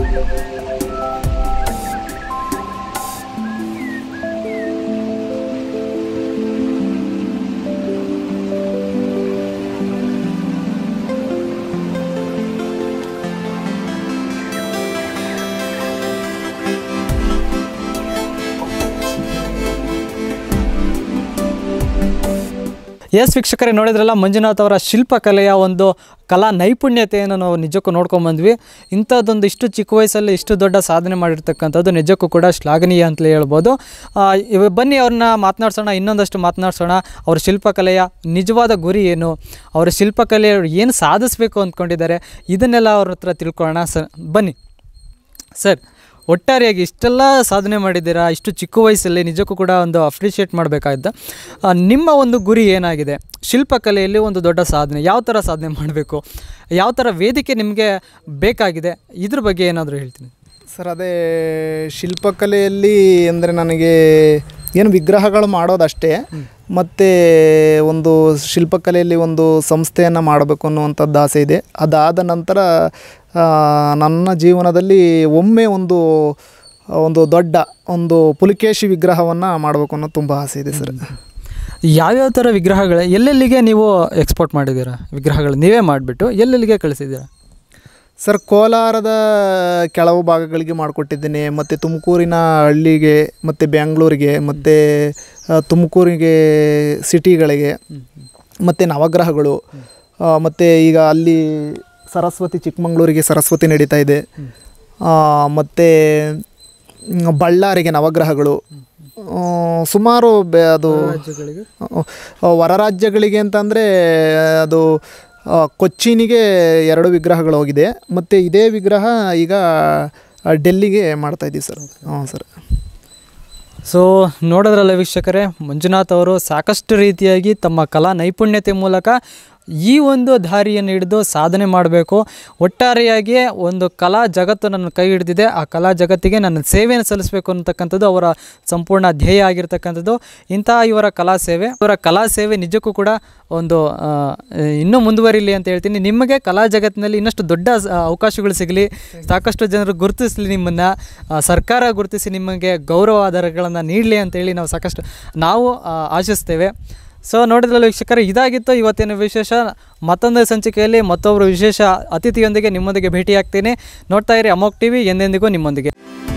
ಎಸ್ ವೀಕ್ಷಕರೇ ನೋಡಿದ್ರಲ್ಲ ಮಂಜುನಾಥ್ ಅವರ ಶಿಲ್ಪಕಲೆಯ ಒಂದು ಕಲಾ ನೈಪುಣ್ಯತೆಯನ್ನು ನಾವು ನಿಜಕ್ಕೂ ನೋಡ್ಕೊಂಬಂದ್ವಿ ಇಂಥದ್ದೊಂದು ಇಷ್ಟು ಚಿಕ್ಕ ವಯಸ್ಸಲ್ಲಿ ಇಷ್ಟು ದೊಡ್ಡ ಸಾಧನೆ ಮಾಡಿರ್ತಕ್ಕಂಥದ್ದು ನಿಜಕ್ಕೂ ಕೂಡ ಶ್ಲಾಘನೀಯ ಅಂತಲೇ ಹೇಳ್ಬೋದು ಆ, ಇವ ಬನ್ನಿ ಅವ್ರನ್ನ ಮಾತನಾಡ್ಸೋಣ ಇನ್ನೊಂದಷ್ಟು ಮಾತನಾಡ್ಸೋಣ ಅವ್ರ ಶಿಲ್ಪಕಲೆಯ ನಿಜವಾದ ಗುರಿ ಏನು ಅವರ ಶಿಲ್ಪಕಲೆ ಏನು ಸಾಧಿಸಬೇಕು ಅಂದ್ಕೊಂಡಿದ್ದಾರೆ ಇದನ್ನೆಲ್ಲ ಅವ್ರ ಹತ್ರ ತಿಳ್ಕೊಳ್ಳೋಣ ಸರ್ ಬನ್ನಿ ಸರ್ ಒಟ್ಟಾರೆಯಾಗಿ ಇಷ್ಟೆಲ್ಲ ಸಾಧನೆ ಮಾಡಿದ್ದೀರಾ ಇಷ್ಟು ಚಿಕ್ಕ ವಯಸ್ಸಲ್ಲಿ ನಿಜಕ್ಕೂ ಕೂಡ ಒಂದು ಅಪ್ರಿಷಿಯೇಟ್ ಮಾಡಬೇಕಾಗಿದ್ದ ನಿಮ್ಮ ಒಂದು ಗುರಿ ಏನಾಗಿದೆ ಶಿಲ್ಪಕಲೆಯಲ್ಲಿ ಒಂದು ದೊಡ್ಡ ಸಾಧನೆ ಯಾವ ಥರ ಸಾಧನೆ ಮಾಡಬೇಕು ಯಾವ ಥರ ವೇದಿಕೆ ನಿಮಗೆ ಬೇಕಾಗಿದೆ ಇದ್ರ ಬಗ್ಗೆ ಏನಾದರೂ ಹೇಳ್ತೀನಿ ಸರ್ ಅದೇ ಶಿಲ್ಪಕಲೆಯಲ್ಲಿ ಅಂದರೆ ನನಗೆ ಏನು ವಿಗ್ರಹಗಳು ಮಾಡೋದಷ್ಟೇ ಮತ್ತು ಒಂದು ಶಿಲ್ಪಕಲೆಯಲ್ಲಿ ಒಂದು ಸಂಸ್ಥೆಯನ್ನು ಮಾಡಬೇಕು ಅನ್ನುವಂಥದ್ದು ಆಸೆ ಇದೆ ಅದಾದ ನಂತರ ಆ, ನನ್ನ ಜೀವನದಲ್ಲಿ ಒಮ್ಮೆ ಒಂದು ಒಂದು ದೊಡ್ಡ ಒಂದು ಪುಲಿಕೇಶಿ ವಿಗ್ರಹವನ್ನು ಮಾಡಬೇಕು ಅನ್ನೋದು ತುಂಬ ಆಸೆ ಇದೆ ಸರ್ ಯಾವ್ಯಾವ ಥರ ವಿಗ್ರಹಗಳು ಎಲ್ಲೆಲ್ಲಿಗೆ ನೀವು ಎಕ್ಸ್ಪೋರ್ಟ್ ಮಾಡಿದ್ದೀರಾ ವಿಗ್ರಹಗಳು ನೀವೇ ಮಾಡಿಬಿಟ್ಟು ಎಲ್ಲೆಲ್ಲಿಗೆ ಕಳಿಸಿದ್ದೀರಾ ಸರ್ ಕೋಲಾರದ ಕೆಲವು ಭಾಗಗಳಿಗೆ ಮಾಡಿಕೊಟ್ಟಿದ್ದೇನೆ ಮತ್ತು ತುಮಕೂರಿನ ಹಳ್ಳಿಗೆ ಮತ್ತು ಬೆಂಗಳೂರಿಗೆ ಮತ್ತು ತುಮಕೂರಿಗೆ ಸಿಟಿಗಳಿಗೆ ಮತ್ತು ನವಗ್ರಹಗಳು ಮತ್ತು ಈಗ ಅಲ್ಲಿ ಸರಸ್ವತಿ ಚಿಕ್ಕಮಂಗ್ಳೂರಿಗೆ ಸರಸ್ವತಿ ನಡೀತಾ ಇದೆ ಮತ್ತು ಬಳ್ಳಾರಿಗೆ ನವಗ್ರಹಗಳು ಆ, ಸುಮಾರು ಬೆ ಅದು ರಾಜ್ಯಗಳಿಗೆ ಆ, ಹೊರ ರಾಜ್ಯಗಳಿಗೆ ಅಂತಂದರೆ ಅದು ಆ, ಕೊಚ್ಚಿನಿಗೆ ಎರಡು ವಿಗ್ರಹಗಳು ಹೋಗಿದೆ ಮತ್ತು ಇದೇ ವಿಗ್ರಹ ಈಗ ಆ, ಡೆಲ್ಲಿಗೆ ಮಾಡ್ತಾ ಇದ್ದೀವಿ ಸರ್ ಹಾಂ ಸರ್ ಸೊ ನೋಡೋದ್ರಲ್ಲ ವೀಕ್ಷಕರೇ ಮಂಜುನಾಥ್ ಅವರು ಸಾಕಷ್ಟು ರೀತಿಯಾಗಿ ತಮ್ಮ ಕಲಾ ನೈಪುಣ್ಯತೆ ಮೂಲಕ ಈ ಒಂದು ದಾರಿಯನ್ನು ಹಿಡಿದು ಸಾಧನೆ ಮಾಡಬೇಕು ಒಟ್ಟಾರೆಯಾಗಿ ಒಂದು ಕಲಾ ಜಗತ್ತು ನನ್ನ ಕೈ ಹಿಡಿದಿದೆ ಆ ಕಲಾ ಜಗತ್ತಿಗೆ ನನ್ನ ಸೇವೆಯನ್ನು ಸಲ್ಲಿಸಬೇಕು ಅಂತಕ್ಕಂಥದ್ದು ಅವರ ಸಂಪೂರ್ಣ ಧ್ಯೇಯ ಆಗಿರ್ತಕ್ಕಂಥದ್ದು ಇಂತಹ ಇವರ ಕಲಾ ಸೇವೆ ಇವರ ಕಲಾ ಸೇವೆ ನಿಜಕ್ಕೂ ಕೂಡ ಒಂದು ಆ, ಇನ್ನೂ ಮುಂದುವರಿಲಿ ಅಂತ ಹೇಳ್ತೀನಿ ನಿಮಗೆ ಕಲಾ ಜಗತ್ತಿನಲ್ಲಿ ಇನ್ನಷ್ಟು ದೊಡ್ಡ ಸ- ಅವಕಾಶಗಳು ಸಿಗಲಿ ಸಾಕಷ್ಟು ಜನರು ಗುರುತಿಸಲಿ ನಿಮ್ಮನ್ನು ಸರ್ಕಾರ ಗುರುತಿಸಿ ನಿಮಗೆ ಗೌರವ ಆಧಾರಗಳನ್ನು ನೀಡಲಿ ಅಂತೇಳಿ ನಾವು ಸಾಕಷ್ಟು ನಾವು ಆ, ಆಶಿಸ್ತೇವೆ ಸೊ ನೋಡಿದ್ರಲ್ಲ ವೀಕ್ಷಕರೇ ಇದಾಗಿತ್ತು ಇವತ್ತಿನ ವಿಶೇಷ ಮತ್ತೊಂದು ಸಂಚಿಕೆಯಲ್ಲಿ ಮತ್ತೊಬ್ಬರು ವಿಶೇಷ ಅತಿಥಿಯೊಂದಿಗೆ ನಿಮ್ಮೊಂದಿಗೆ ಭೇಟಿಯಾಗ್ತೀನಿ ನೋಡ್ತಾ ಇರಿ ಅಮೋಕ್ ಟಿ ವಿ ಎಂದೆಂದಿಗೂ ನಿಮ್ಮೊಂದಿಗೆ